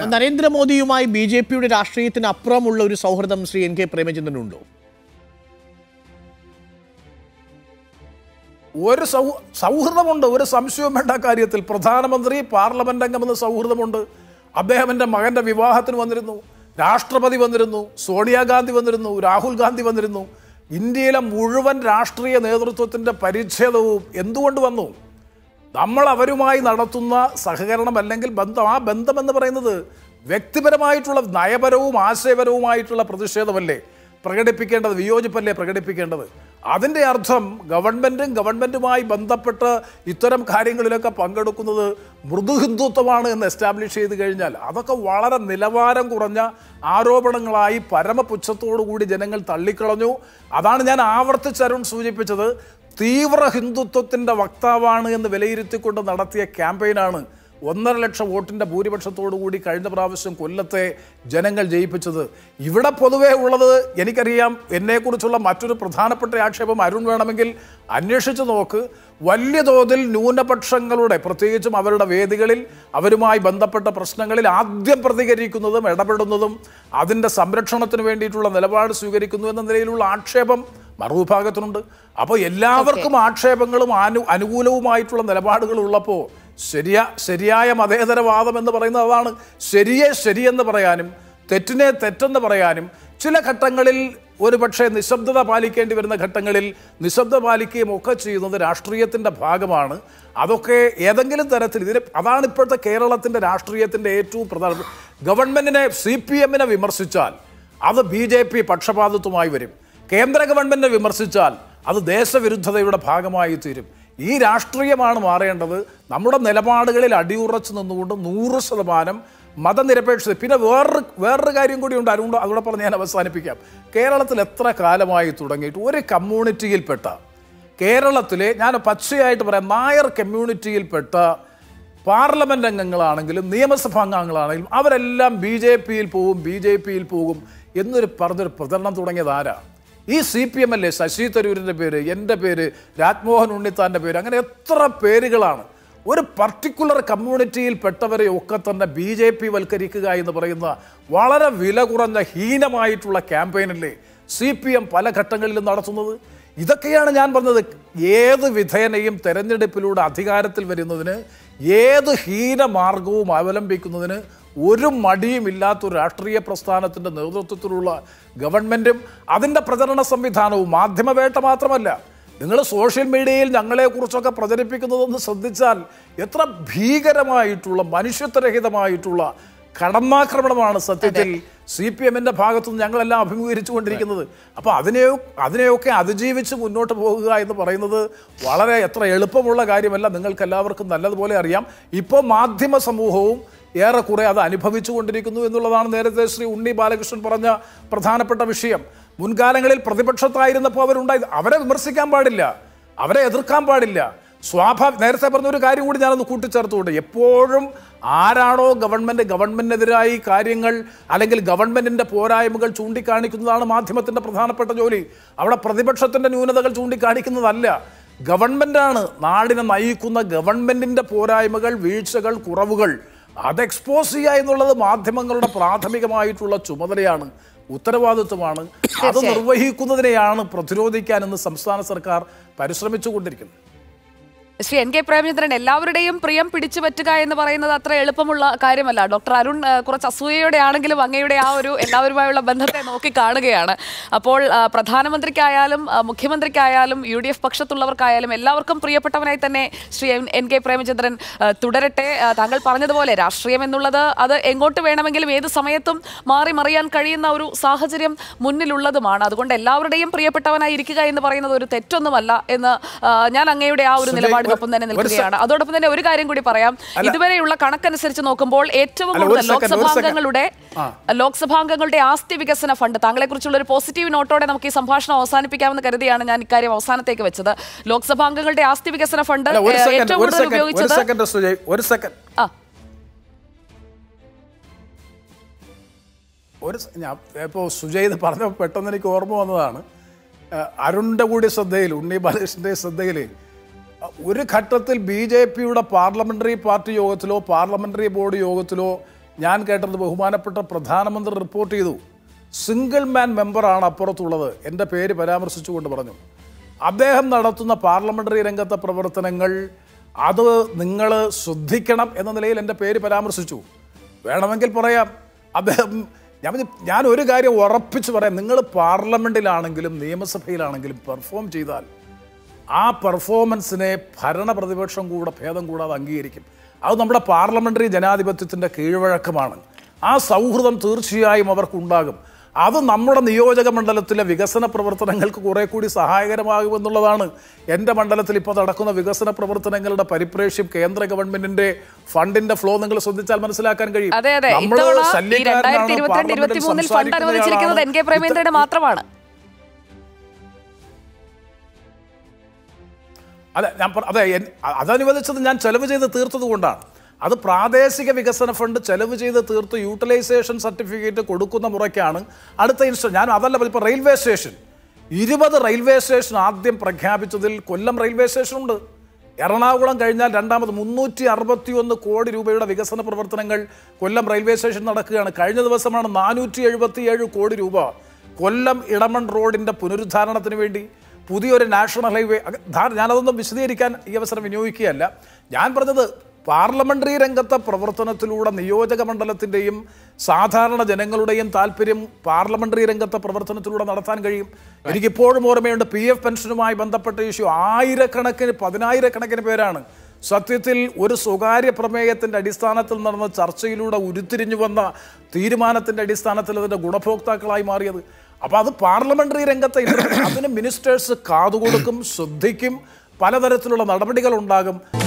നരേന്ദ്രമോദിയുമായി B J പിയുടെ രാഷ്ട്രീയത്തിന് അപ്പുറമുള്ള ഒരു സൗഹൃദം ശ്രീ എൻ കെ പ്രേമചന്ദ്രനുണ്ടോ ഒരു സൗ സൗഹൃദമുണ്ട് ഒരു സംശയവും വേണ്ട കാര്യത്തിൽ പ്രധാനമന്ത്രി പാർലമെന്റ് അംഗമെന്ന സൗഹൃദമുണ്ട് അദ്ദേഹം എൻ്റെ മകൻ്റെ വിവാഹത്തിന് വന്നിരുന്നു രാഷ്ട്രപതി വന്നിരുന്നു സോണിയാഗാന്ധി വന്നിരുന്നു രാഹുൽ ഗാന്ധി വന്നിരുന്നു ഇന്ത്യയിലെ മുഴുവൻ രാഷ്ട്രീയ നേതൃത്വത്തിൻ്റെ പരിച്ഛേദവും എന്തുകൊണ്ട് വന്നു നമ്മൾ അവരുമായി നടത്തുന്ന സഹകരണം അല്ലെങ്കിൽ ബന്ധം ആ ബന്ധമെന്ന് പറയുന്നത് വ്യക്തിപരമായിട്ടുള്ള നയപരവും ആശയപരവുമായിട്ടുള്ള പ്രതിഷേധമല്ലേ പ്രകടിപ്പിക്കേണ്ടത് വിയോജിപ്പല്ലേ പ്രകടിപ്പിക്കേണ്ടത് അതിൻ്റെ അർത്ഥം ഗവൺമെൻറ്റും ഗവൺമെൻറ്റുമായി ബന്ധപ്പെട്ട് ഇത്തരം കാര്യങ്ങളിലൊക്കെ പങ്കെടുക്കുന്നത് മൃദുഹിന്ദുത്വമാണ് എന്ന് എസ്റ്റാബ്ലിഷ് ചെയ്ത് കഴിഞ്ഞാൽ അതൊക്കെ വളരെ നിലവാരം കുറഞ്ഞ ആരോപണങ്ങളായി പരമപുച്ഛത്തോടു കൂടി ജനങ്ങൾ തള്ളിക്കളഞ്ഞു അതാണ് ഞാൻ ആവർത്തിച്ച് അരുൺ സൂചിപ്പിച്ചത് തീവ്ര ഹിന്ദുത്വത്തിൻ്റെ വക്താവാണ് എന്ന് വിലയിരുത്തിക്കൊണ്ട് നടത്തിയ ക്യാമ്പയിനാണ് ഒന്നര ലക്ഷം വോട്ടിൻ്റെ ഭൂരിപക്ഷത്തോടു കൂടി കഴിഞ്ഞ പ്രാവശ്യം കൊല്ലത്തെ ജനങ്ങൾ ജയിപ്പിച്ചത് ഇവിടെ പൊതുവേ ഉള്ളത് എനിക്കറിയാം എന്നെക്കുറിച്ചുള്ള മറ്റൊരു പ്രധാനപ്പെട്ട ആക്ഷേപം അരുൺ വേണമെങ്കിൽ അന്വേഷിച്ച് നോക്ക് വലിയ തോതിൽ ന്യൂനപക്ഷങ്ങളുടെ പ്രത്യേകിച്ചും അവരുടെ വേദികളിൽ അവരുമായി ബന്ധപ്പെട്ട പ്രശ്നങ്ങളിൽ ആദ്യം പ്രതികരിക്കുന്നതും ഇടപെടുന്നതും അതിൻ്റെ സംരക്ഷണത്തിന് വേണ്ടിയിട്ടുള്ള നിലപാട് സ്വീകരിക്കുന്നു എന്ന നിലയിലുള്ള ആക്ഷേപം മറുവിഭാഗത്തിനുണ്ട് അപ്പോൾ എല്ലാവർക്കും ആക്ഷേപങ്ങളും അനു അനുകൂലവുമായിട്ടുള്ള നിലപാടുകൾ ഉള്ളപ്പോൾ ശരിയാ ശരിയായ മതേതരവാദം എന്ന് പറയുന്നത് അതാണ് ശരിയെ ശരിയെന്ന് പറയാനും തെറ്റിനെ തെറ്റെന്ന് പറയാനും ചില ഘട്ടങ്ങളിൽ ഒരു പക്ഷേ നിശബ്ദത പാലിക്കേണ്ടി വരുന്ന ഘട്ടങ്ങളിൽ നിശബ്ദത പാലിക്കുകയും ഒക്കെ ചെയ്യുന്നത് രാഷ്ട്രീയത്തിൻ്റെ ഭാഗമാണ് അതൊക്കെ ഏതെങ്കിലും തരത്തിൽ ഇതിന് അതാണ് ഇപ്പോഴത്തെ കേരളത്തിൻ്റെ രാഷ്ട്രീയത്തിൻ്റെ ഏറ്റവും പ്രധാന ഗവൺമെൻറ്റിനെ സി പി എമ്മിനെ വിമർശിച്ചാൽ അത് ബി ജെ പി പക്ഷപാതിത്വമായി വരും കേന്ദ്ര ഗവൺമെന്റിനെ വിമർശിച്ചാൽ അത് ദേശവിരുദ്ധതയുടെ ഭാഗമായി തീരും ഈ രാഷ്ട്രീയമാണ് മാറേണ്ടത് നമ്മുടെ നിലപാടുകളിൽ അടിയുറച്ചു നിന്നുകൊണ്ട് നൂറ് ശതമാനം മതനിരപേക്ഷത പിന്നെ വേറൊരു വേറൊരു കാര്യം കൂടിയുണ്ട് അതുകൊണ്ട് അതുകൂടെ പറഞ്ഞ് ഞാൻ അവസാനിപ്പിക്കാം കേരളത്തിൽ എത്ര കാലമായി തുടങ്ങിയിട്ട് ഒരു കമ്മ്യൂണിറ്റിയിൽപ്പെട്ട കേരളത്തിലെ ഞാൻ പച്ചയായിട്ട് പറയാം നായർ കമ്മ്യൂണിറ്റിയിൽപ്പെട്ട പാർലമെന്റ് അംഗങ്ങളാണെങ്കിലും നിയമസഭാ അംഗങ്ങളാണെങ്കിലും അവരെല്ലാം ബി ജെ പിയിൽ പോകും ബി ജെ പിയിൽ പോകും എന്നൊരു പറഞ്ഞൊരു പ്രചരണം തുടങ്ങിയത് ആരാ ഈ സി പി എം അല്ലേ ശശി തരൂരിൻ്റെ പേര് എൻ്റെ പേര് രാജ്മോഹൻ ഉണ്ണിത്താൻ്റെ പേര് അങ്ങനെ എത്ര പേരുകളാണ് ഒരു പർട്ടിക്കുലർ കമ്മ്യൂണിറ്റിയിൽപ്പെട്ടവരെ ഒക്കെ തന്നെ ബി ജെ പി വൽക്കരിക്കുക എന്ന് പറയുന്ന വളരെ വില കുറഞ്ഞ ഹീനമായിട്ടുള്ള ക്യാമ്പയിനല്ലേ സി പി എം പല ഘട്ടങ്ങളിലും നടത്തുന്നത് ഇതൊക്കെയാണ് ഞാൻ പറഞ്ഞത് ഏത് വിധേനയും തെരഞ്ഞെടുപ്പിലൂടെ അധികാരത്തിൽ വരുന്നതിന് ഏത് ഹീനമാർഗവും അവലംബിക്കുന്നതിന് ഒരു മടിയുമില്ലാത്തൊരു രാഷ്ട്രീയ പ്രസ്ഥാനത്തിൻ്റെ നേതൃത്വത്തിലുള്ള ഗവൺമെൻറ്റും അതിൻ്റെ പ്രചരണ സംവിധാനവും മാധ്യമവേട്ട മാത്രമല്ല നിങ്ങൾ സോഷ്യൽ മീഡിയയിൽ ഞങ്ങളെക്കുറിച്ചൊക്കെ പ്രചരിപ്പിക്കുന്നതൊന്ന് ശ്രദ്ധിച്ചാൽ എത്ര ഭീകരമായിട്ടുള്ള മനുഷ്യത്വരഹിതമായിട്ടുള്ള കടന്നാക്രമണമാണ് സത്യത്തിൽ സി പി എമ്മിൻ്റെ ഭാഗത്തുനിന്ന് ഞങ്ങളെല്ലാം അഭിമുഖീകരിച്ചു കൊണ്ടിരിക്കുന്നത് അപ്പോൾ അതിനെയോ അതിനെയൊക്കെ അതിജീവിച്ച് മുന്നോട്ട് പോകുക എന്ന് പറയുന്നത് വളരെ എത്ര എളുപ്പമുള്ള കാര്യമല്ല നിങ്ങൾക്ക് എല്ലാവർക്കും നല്ലതുപോലെ അറിയാം ഇപ്പോൾ മാധ്യമ സമൂഹവും ഏറെക്കുറെ അത് അനുഭവിച്ചു കൊണ്ടിരിക്കുന്നു എന്നുള്ളതാണ് നേരത്തെ ശ്രീ ഉണ്ണി ബാലകൃഷ്ണൻ പറഞ്ഞ പ്രധാനപ്പെട്ട വിഷയം മുൻകാലങ്ങളിൽ പ്രതിപക്ഷത്തായിരുന്നപ്പോൾ അവരുണ്ടായി അവരെ വിമർശിക്കാൻ പാടില്ല അവരെ എതിർക്കാൻ പാടില്ല സ്വാഭാവിക നേരത്തെ പറഞ്ഞ ഒരു കാര്യം കൂടി ഞാനൊന്ന് കൂട്ടിച്ചേർത്തുകൊണ്ട് എപ്പോഴും ആരാണോ ഗവൺമെൻറ് ഗവൺമെൻറ്റിനെതിരായി കാര്യങ്ങൾ അല്ലെങ്കിൽ ഗവൺമെൻറ്റിൻ്റെ പോരായ്മകൾ ചൂണ്ടിക്കാണിക്കുന്നതാണ് മാധ്യമത്തിൻ്റെ പ്രധാനപ്പെട്ട ജോലി അവിടെ പ്രതിപക്ഷത്തിൻ്റെ ന്യൂനതകൾ ചൂണ്ടിക്കാണിക്കുന്നതല്ല ഗവൺമെൻറ്റാണ് നാടിനെ നയിക്കുന്ന ഗവൺമെൻറ്റിൻ്റെ പോരായ്മകൾ വീഴ്ചകൾ കുറവുകൾ അത് എക്സ്പോസ് ചെയ്യുക എന്നുള്ളത് മാധ്യമങ്ങളുടെ പ്രാഥമികമായിട്ടുള്ള ചുമതലയാണ് ഉത്തരവാദിത്വമാണ് അത് നിർവഹിക്കുന്നതിനെയാണ് പ്രതിരോധിക്കാൻ ഇന്ന് സംസ്ഥാന സർക്കാർ പരിശ്രമിച്ചുകൊണ്ടിരിക്കുന്നത് ശ്രീ എൻ കെ പ്രേമചന്ദ്രൻ എല്ലാവരുടെയും പ്രിയം പിടിച്ചു പറ്റുക എന്ന് പറയുന്നത് അത്ര എളുപ്പമുള്ള കാര്യമല്ല ഡോക്ടർ അരുൺ ആ, കുറച്ച് അസൂയയുടെ ആണെങ്കിലും അങ്ങയുടെ ആ ഒരു എല്ലാവരുമായുള്ള ബന്ധത്തെ നോക്കി കാണുകയാണ് അപ്പോൾ ആ, പ്രധാനമന്ത്രിക്കായാലും ആ, മുഖ്യമന്ത്രിക്കായാലും യു ഡി എഫ് പക്ഷത്തുള്ളവർക്കായാലും എല്ലാവർക്കും പ്രിയപ്പെട്ടവനായി തന്നെ Shri N- N K Premachandran ആ, തുടരട്ടെ ആ, താങ്കൾ പറഞ്ഞതുപോലെ രാഷ്ട്രീയം എന്നുള്ളത് അത് എങ്ങോട്ട് വേണമെങ്കിലും ഏത് സമയത്തും മാറി മറിയാൻ കഴിയുന്ന ഒരു സാഹചര്യം മുന്നിലുള്ളതുമാണ് അതുകൊണ്ട് എല്ലാവരുടെയും പ്രിയപ്പെട്ടവനായി ഇരിക്കുക എന്ന് പറയുന്നത് ഒരു തെറ്റൊന്നുമല്ല എന്ന് ആ, ഞാൻ അങ്ങയുടെ ആ ഒരു സുജയ്, നിലപാടിനൊപ്പം തന്നെ ഒരു നിൽക്കുകയാണ് അതോടൊപ്പം തന്നെ ഒരു കാര്യം കൂടി പറയാം ഇതുവരെയുള്ള കണക്കനുസരിച്ച് നോക്കുമ്പോൾ ഏറ്റവും അല്ല, ഒരു കൂടുതൽ second, ഒരു second. ലോക്സഭാംഗങ്ങളുടെ ലോക്സഭാംഗങ്ങളുടെ ആസ്തി വികസന ഫണ്ട് താങ്കളെ കുറിച്ചുള്ള ഒരു പോസിറ്റീവ് നോട്ടോടെ നമുക്ക് ഈ സംഭാഷണം അവസാനിപ്പിക്കാമെന്ന് കരുതിയാണ് ഞാൻ ഇക്കാര്യം അവസാനത്തേക്ക് വെച്ചത് ലോക്സഭാംഗങ്ങളുടെ ആസ്തി വികസന ഫണ്ട് അല്ല, ഒരു ഏഹ്, സെക്കൻഡ് ഏറ്റവും ഒരു കൂടുതൽ സെക്കൻഡ് ഒരു ഉപയോഗിച്ചത് സെക്കൻഡ് സുജയ് ഒരു സെക്കൻഡ് ആ ഒരു സ- ഞാൻ ഇപ്പോൾ സുജയ് ഇത് പറഞ്ഞപ്പോൾ പെട്ടെന്ന് എനിക്ക് ഓർമ്മ വന്നതാണ് ആ, അരുണിൻ്റെ കൂടി ശ്രദ്ധയിൽ ഉണ്ണി ബാലകൃഷ്ണൻ്റെ ശ്രദ്ധയിൽ ആ, ഒരു ഘട്ടത്തിൽ ബി ജെ പിയുടെ പാർലമെൻ്ററി പാർട്ടി യോഗത്തിലോ പാർലമെൻ്ററി ബോർഡ് യോഗത്തിലോ ഞാൻ കേട്ടത് ബഹുമാനപ്പെട്ട പ്രധാനമന്ത്രി റിപ്പോർട്ട് ചെയ്തു സിംഗിൾ മാൻ മെമ്പറാണ് അപ്പുറത്തുള്ളത് എൻ്റെ പേര് പരാമർശിച്ചുകൊണ്ട് പറഞ്ഞു അദ്ദേഹം നടത്തുന്ന പാർലമെന്ററി രംഗത്തെ പ്രവർത്തനങ്ങൾ അത് നിങ്ങൾ ശ്രദ്ധിക്കണം എന്ന നിലയിൽ എൻ്റെ പേര് പരാമർശിച്ചു വേണമെങ്കിൽ പറയാം അദ്ദേഹം ഞാൻ പറഞ്ഞു, ഞാൻ ഒരു കാര്യം ഉറപ്പിച്ച് പറയാം നിങ്ങൾ പാർലമെന്റിലാണെങ്കിലും നിയമസഭയിലാണെങ്കിലും പെർഫോം ചെയ്താൽ ആ പെർഫോമൻസിനെ ഭരണ പ്രതിപക്ഷം കൂടെ ഭേദം കൂടാതെ അംഗീകരിക്കും അത് നമ്മുടെ പാർലമെന്ററി ജനാധിപത്യത്തിൻ്റെ കീഴ്വഴക്കമാണ് ആ സൗഹൃദം തീർച്ചയായും അവർക്കുണ്ടാകും അത് നമ്മുടെ നിയോജക മണ്ഡലത്തിലെ വികസന പ്രവർത്തനങ്ങൾക്ക് കുറെ കൂടി സഹായകരമാകുമെന്നുള്ളതാണ് എൻ്റെ മണ്ഡലത്തിൽ ഇപ്പോൾ നടക്കുന്ന വികസന പ്രവർത്തനങ്ങളുടെ പരിപ്രേക്ഷ്യം കേന്ദ്ര ഗവൺമെന്റിന്റെ ഫണ്ടിന്റെ ഫ്ലോ നിങ്ങൾ ശ്രദ്ധിച്ചാൽ മനസ്സിലാക്കാൻ കഴിയും അതെ അതെ നമ്മള് ഇത്തവണ ഈ ശല്യക്കാരനാണ്, രണ്ടായിരത്തി ഇരുപത്തിരണ്ട് പാർലമെന്റിൽ ഇരുപത്തി മൂന്നിൽ ഫണ്ട് സംസാരിക്കുന്നയാളാണ്. അനുവദിച്ചിരിക്കുന്നത് എൻ കെ പ്രേമേന്ദ്രന് മാത്രമാണ് അതെ ഞാൻ പറ- അതെ എൻ- അ- അതനുവദിച്ചത് ഞാൻ ചെലവ് ചെയ്ത് തീർത്തത് കൊണ്ടാണ് അത് പ്രാദേശിക വികസന ഫണ്ട് ചെലവ് ചെയ്ത് തീർത്ത് യൂട്ടിലൈസേഷൻ സർട്ടിഫിക്കറ്റ് കൊടുക്കുന്ന മുറയ്ക്കാണ് അടുത്ത ഇൻസ്റ്റ ഞാൻ അതല്ല ഇപ്പോൾ റെയിൽവേ സ്റ്റേഷൻ ഇരുപത് റെയിൽവേ സ്റ്റേഷൻ ആദ്യം പ്രഖ്യാപിച്ചതിൽ കൊല്ലം റെയിൽവേ സ്റ്റേഷൻ ഉണ്ട് എറണാകുളം കഴിഞ്ഞാൽ രണ്ടാമത് മുന്നൂറ്റി അറുപത്തി ഒന്ന് കോടി രൂപയുടെ വികസന പ്രവർത്തനങ്ങൾ കൊല്ലം റെയിൽവേ സ്റ്റേഷൻ നടക്കുകയാണ് കഴിഞ്ഞ ദിവസമാണ് നാനൂറ്റി എഴുപത്തി ഏഴ് കോടി രൂപ കൊല്ലം ഇടമൺ റോഡിന്റെ പുനരുദ്ധാരണത്തിന് വേണ്ടി പുതിയൊരു നാഷണൽ ഹൈവേ അക- ധാ- ഞാനതൊന്നും വിശദീകരിക്കാൻ ഈ അവസരം വിനിയോഗിക്കുകയല്ല ഞാൻ പറഞ്ഞത് പാർലമെന്ററി രംഗത്തെ പ്രവർത്തനത്തിലൂടെ നിയോജക മണ്ഡലത്തിൻ്റെയും സാധാരണ ജനങ്ങളുടെയും താല്പര്യം പാർലമെന്ററി രംഗത്തെ പ്രവർത്തനത്തിലൂടെ നടത്താൻ കഴിയും എനിക്കിപ്പോഴും ഓർമ്മയുണ്ട് പി എഫ് പെൻഷനുമായി ബന്ധപ്പെട്ട ഇഷ്യൂ ആയിരക്കണക്കിന് പതിനായിരക്കണക്കിന് പേരാണ് സത്യത്തിൽ ഒരു സ്വകാര്യ പ്രമേയത്തിന്റെ അടിസ്ഥാനത്തിൽ നടന്ന ചർച്ചയിലൂടെ ഉരുത്തിരിഞ്ഞു വന്ന തീരുമാനത്തിന്റെ അടിസ്ഥാനത്തിൽ അതിന്റെ ഗുണഭോക്താക്കളായി മാറിയത് അപ്പൊ അത് പാർലമെന്ററി രംഗത്തെ intervention. അതിന് മിനിസ്റ്റേഴ്സ് കാതുകൊടുക്കും ശ്രദ്ധിക്കും പലതരത്തിലുള്ള നടപടികൾ ഉണ്ടാകും